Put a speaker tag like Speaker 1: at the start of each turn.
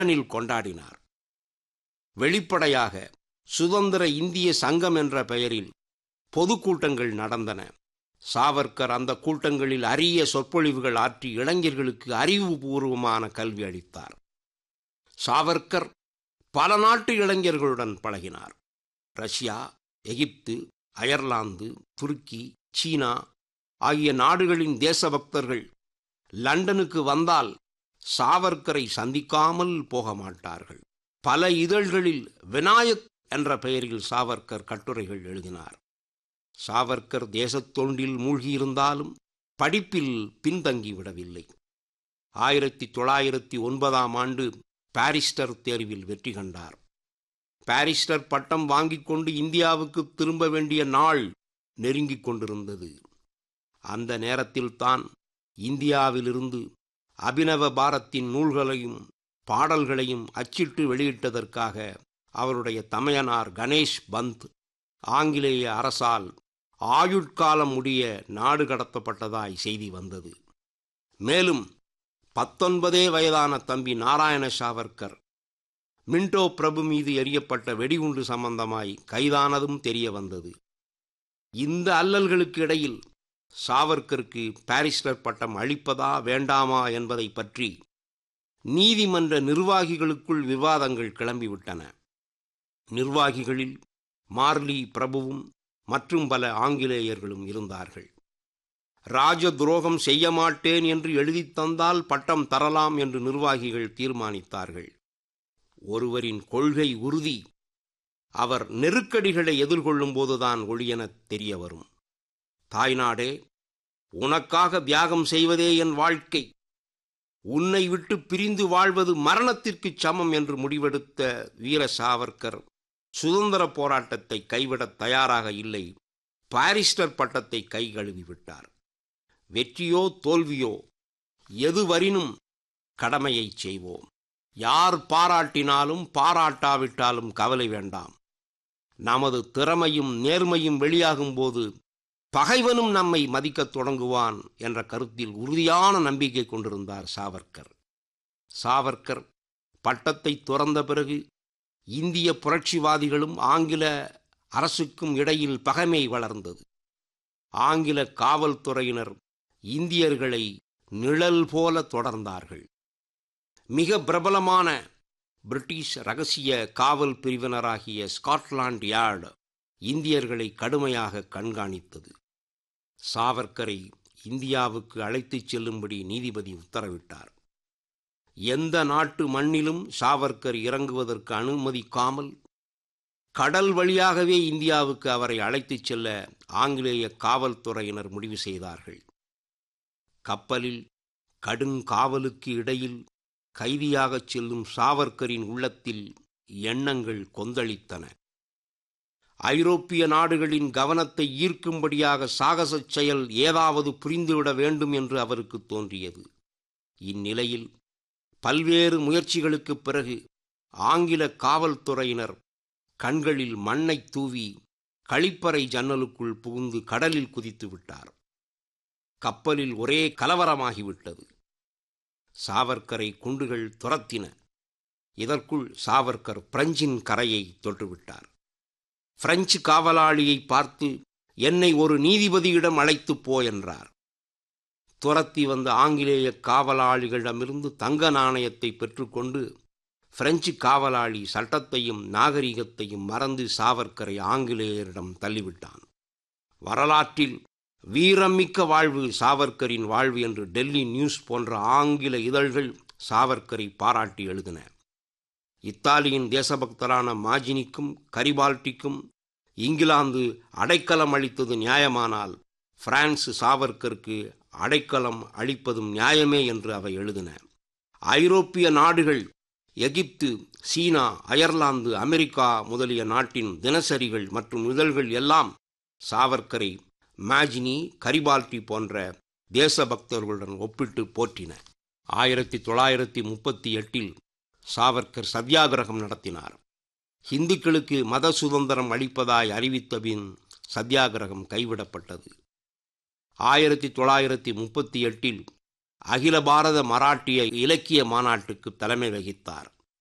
Speaker 1: லண்டனில் கொண்டாடினார் வெளிப்படையாக சுதந்திர இந்திய சங்கம் என்ற பெயரில் பொதுக்கூட்டங்கள் நடந்தன சாவர்கர் அந்த கூட்டங்களில் அரிய சொற்பொழிவுகள் ஆற்றி இளைஞர்களுக்கு அறிவுபூர்வமான கல்வி அளித்தார் சாவர்கர் பல நாட்டு இளைஞர்களுடன் பழகினார் ரஷ்யா எகிப்து அயர்லாந்து துருக்கி சீனா ஆகிய நாடுகளின் தேசபக்தர்கள் லண்டனுக்கு வந்தால் சாவர்கரை சந்திக்காமல் போக மாட்டார்கள் பல இதழ்களில் விநாயக் என்ற பெயரில் சாவர்கர் கட்டுரைகள் எழுதினார் சாவர்கர் தேசத்தொண்டில் மூழ்கியிருந்தாலும் படிப்பில் பின்தங்கிவிடவில்லை ஆயிரத்தி தொள்ளாயிரத்தி ஒன்பதாம் ஆண்டு பாரிஸ்டர் தேர்வில் வெற்றி கண்டார் பாரிஸ்டர் பட்டம் வாங்கிக் கொண்டு இந்தியாவுக்கு திரும்ப வேண்டிய நாள் நெருங்கிக் கொண்டிருந்தது அந்த நேரத்தில்தான் இந்தியாவிலிருந்து அபினவ பாரத்தின் நூல்களையும் பாடல்களையும் அச்சிட்டு வெளியிட்டதற்காக அவருடைய தமையனார் கணேஷ் பந்த் ஆங்கிலேய அரசால் ஆயுட்காலம் முடிய நாடு கடத்தப்பட்டதாய் செய்தி வந்தது மேலும் பத்தொன்பதே வயதான தம்பி நாராயண சாவர்கர் மின்டோ பிரபு மீது எரியப்பட்ட வெடிகுண்டு சம்பந்தமாய் கைதானதும் தெரிய வந்தது இந்த அல்லல்களுக்கு இடையில் சாவர்கருக்கு பாரிஸ்டர் பட்டம் அளிப்பதா வேண்டாமா என்பதை பற்றி நீதிமன்ற நிர்வாகிகளுக்குள் விவாதங்கள் கிளம்பிவிட்டன நிர்வாகிகளில் மார்லி பிரபுவும் மற்றும் பல ஆங்கிலேயர்களும் இருந்தார்கள் ராஜ துரோகம் செய்ய மாட்டேன் என்று எழுதித் தந்தால் பட்டம் தரலாம் என்று நிர்வாகிகள் தீர்மானித்தார்கள் ஒருவரின் கொள்கை உறுதி அவர் நெருக்கடிகளை எதிர்கொள்ளும் போதுதான் ஒளியெனத் தெரிய வரும் தாய்நாடே உனக்காக தியாகம் செய்வதே என் வாழ்க்கை உன்னை விட்டு பிரிந்து வாழ்வது மரணத்திற்குச் சமம் என்று முடிவெடுத்த வீர சாவர்கர் சுதந்திர போராட்டத்தை கைவிடத் தயாராக இல்லை பாரிஸ்டர் பட்டத்தை கை கழுவி விட்டார் வெற்றியோ தோல்வியோ எதுவரினும் கடமையை செய்வோம் யார் பாராட்டினாலும் பாராட்டாவிட்டாலும் கவலை வேண்டாம் நமது திறமையும் நேர்மையும் வெளியாகும் போது பகைவனும் நம்மை மதிக்கத் தொடங்குவான் என்ற கருத்தில் உறுதியான நம்பிக்கை கொண்டிருந்தார் சாவர்கர் சாவர்கர் பட்டத்தை துறந்த பிறகு இந்திய புரட்சிவாதிகளும் ஆங்கில அரசுக்கும் இடையில் பகைமை வளர்ந்தது ஆங்கில காவல்துறையினர் இந்தியர்களை நிழல் போல தொடர்ந்தார்கள் மிக பிரபலமான பிரிட்டிஷ் ரகசிய காவல் பிரிவினராகிய ஸ்காட்லாண்ட் யார்டு இந்தியர்களை கடுமையாக கண்காணித்தது சாவர்கரை இந்தியாவுக்கு அழைத்துச் செல்லும்படி நீதிபதி உத்தரவிட்டார் எந்த நாட்டு மண்ணிலும் சாவர்கர் இறங்குவதற்கு அனுமதிக்காமல் கடல் வழியாகவே இந்தியாவுக்கு அவரை அழைத்துச் செல்ல ஆங்கிலேய காவல்துறையினர் முடிவு செய்தார்கள் கப்பலில் கடுங்காவலுக்கு இடையில் கைதியாகச் செல்லும் சாவர்கரின் உள்ளத்தில் எண்ணங்கள் கொந்தளித்தன ஐரோப்பிய நாடுகளின் கவனத்தை ஈர்க்கும்படியாக சாகசச் செயல் ஏதாவது புரிந்துவிட வேண்டும் என்று அவருக்கு தோன்றியது இந்நிலையில் பல்வேறு முயற்சிகளுக்குப் பிறகு ஆங்கில காவல்துறையினர் கண்களில் மண்ணை தூவி கழிப்பறை ஜன்னலுக்குள் புகுந்து கடலில் குதித்து விட்டார் கப்பலில் ஒரே கலவரமாகிவிட்டது சாவர்கரை குண்டுகள் துரத்தின இதற்குள் சாவர்கர் பிரெஞ்சின் கரையை தொட்டுவிட்டார் பிரெஞ்சு காவலாளியை பார்த்து என்னை ஒரு நீதிபதியிடம் அழைத்துப் போ என்றார் துரத்தி வந்த ஆங்கிலேய காவலாளிகளிடமிருந்து தங்க நாணயத்தை பெற்றுக்கொண்டு பிரெஞ்சு காவலாளி சட்டத்தையும் நாகரிகத்தையும் மறந்து சாவர்கரை ஆங்கிலேயரிடம் தள்ளிவிட்டான் வரலாற்றில் வீரமிக்க வாழ்வு சாவர்கரின் வாழ்வு என்று டெல்லி நியூஸ் போன்ற ஆங்கில இதழ்கள் சாவர்கரை பாராட்டி எழுதின இத்தாலியின் தேசபக்தரான மாஜினிக்கும் கரிபால்டிக்கும் இங்கிலாந்து அடைக்கலம் அளித்தது நியாயமானால் பிரான்ஸ் சாவர்கருக்கு அடைக்கலம் அளிப்பதும் நியாயமே என்று அவை எழுதின ஐரோப்பிய நாடுகள் எகிப்து சீனா அயர்லாந்து அமெரிக்கா முதலிய நாட்டின் தினசரிகள் மற்றும் இதழ்கள் எல்லாம் சாவர்கரை மாஜினி கரிபால்டி போன்ற தேசபக்தர்களுடன் ஒப்பிட்டு போற்றின ஆயிரத்தி தொள்ளாயிரத்தி முப்பத்தி எட்டில் சாவர்கர் சத்தியாகிரகம் நடத்தினார் இந்துக்களுக்கு மத சுதந்திரம் அளிப்பதாய் அறிவித்த பின் சத்தியாகிரகம் கைவிடப்பட்டது ஆயிரத்தி தொள்ளாயிரத்தி முப்பத்தி எட்டில் அகில பாரத மராட்டிய இலக்கிய மாநாட்டுக்கு தலைமை வகித்தார்